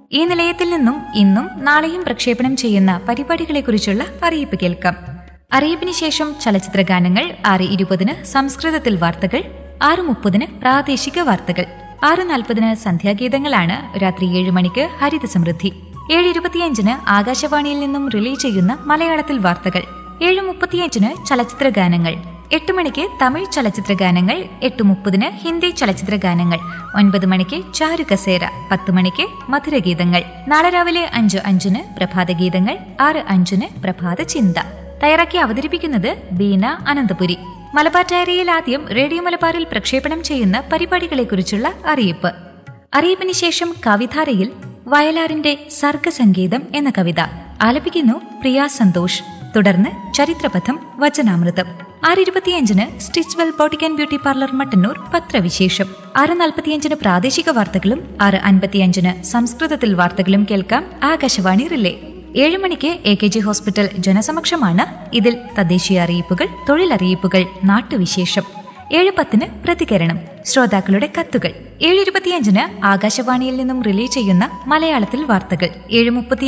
ഈ നിലയത്തിൽ നിന്നും ഇന്നും നാളെയും പ്രക്ഷേപണം ചെയ്യുന്ന പരിപാടികളെക്കുറിച്ചുള്ള അറിയിപ്പ് കേൾക്കാം അറിയിപ്പിന് ശേഷം ചലച്ചിത്ര ഗാനങ്ങൾ ആറ് ഇരുപതിന് സംസ്കൃതത്തിൽ വാർത്തകൾ ആറ് മുപ്പതിന് പ്രാദേശിക വാർത്തകൾ ആറ് നാൽപ്പതിന് സന്ധ്യാഗീതങ്ങളാണ് രാത്രി ഏഴ് മണിക്ക് ഹരിത സമൃദ്ധി ഏഴ് ഇരുപത്തിയഞ്ചിന് ആകാശവാണിയിൽ നിന്നും റിലേ ചെയ്യുന്ന മലയാളത്തിൽ വാർത്തകൾ ഏഴ് മുപ്പത്തിയഞ്ചിന് ചലച്ചിത്ര ഗാനങ്ങൾ എട്ട് മണിക്ക് തമിഴ് ചലച്ചിത്ര ഗാനങ്ങൾ എട്ട് മുപ്പതിന് ഹിന്ദി ചലച്ചിത്ര ഗാനങ്ങൾ ഒൻപത് മണിക്ക് ചാരുകസേര പത്ത് മണിക്ക് മധുരഗീതങ്ങൾ നാളെ രാവിലെ അഞ്ച് അഞ്ചിന് പ്രഭാതഗീതങ്ങൾ ആറ് അഞ്ചിന് പ്രഭാത ചിന്ത തയ്യാറാക്കി അവതരിപ്പിക്കുന്നത് ബീന അനന്തപുരി മലബാർ ഡയറിയിൽ ആദ്യം റേഡിയോ മലബാറിൽ പ്രക്ഷേപണം ചെയ്യുന്ന പരിപാടികളെക്കുറിച്ചുള്ള അറിയിപ്പ് അറിയിപ്പിന് ശേഷം കവിധാരയിൽ വയലാറിന്റെ സർഗസംഗീതം എന്ന കവിത ആലപിക്കുന്നു പ്രിയ സന്തോഷ് തുടർന്ന് ചരിത്രപഥം വചനാമൃതം ആറ് ഇരുപത്തിയഞ്ചിന് Stitchwell boutique and beauty parlour Mattannur പത്രവിശേഷം ആറ് നാൽപ്പത്തിയഞ്ചിന് പ്രാദേശിക വാർത്തകളും ആറ് അൻപത്തിയഞ്ചിന് സംസ്കൃതത്തിൽ വാർത്തകളും കേൾക്കാം ആകാശവാണി റിലേ ഏഴ് മണിക്ക് എ കെ ജി ഹോസ്പിറ്റൽ ജനസമക്ഷമാണ് ഇതിൽ തദ്ദേശീയ അറിയിപ്പുകൾ തൊഴിലറിയിപ്പുകൾ നാട്ടുവിശേഷം ഏഴ് പത്തിന് പ്രതികരണം ശ്രോതാക്കളുടെ കത്തുകൾ ഏഴ് ഇരുപത്തിയഞ്ചിന് ആകാശവാണിയിൽ നിന്നും റിലേ ചെയ്യുന്ന മലയാളത്തിൽ വാർത്തകൾ ഏഴ് മുപ്പത്തി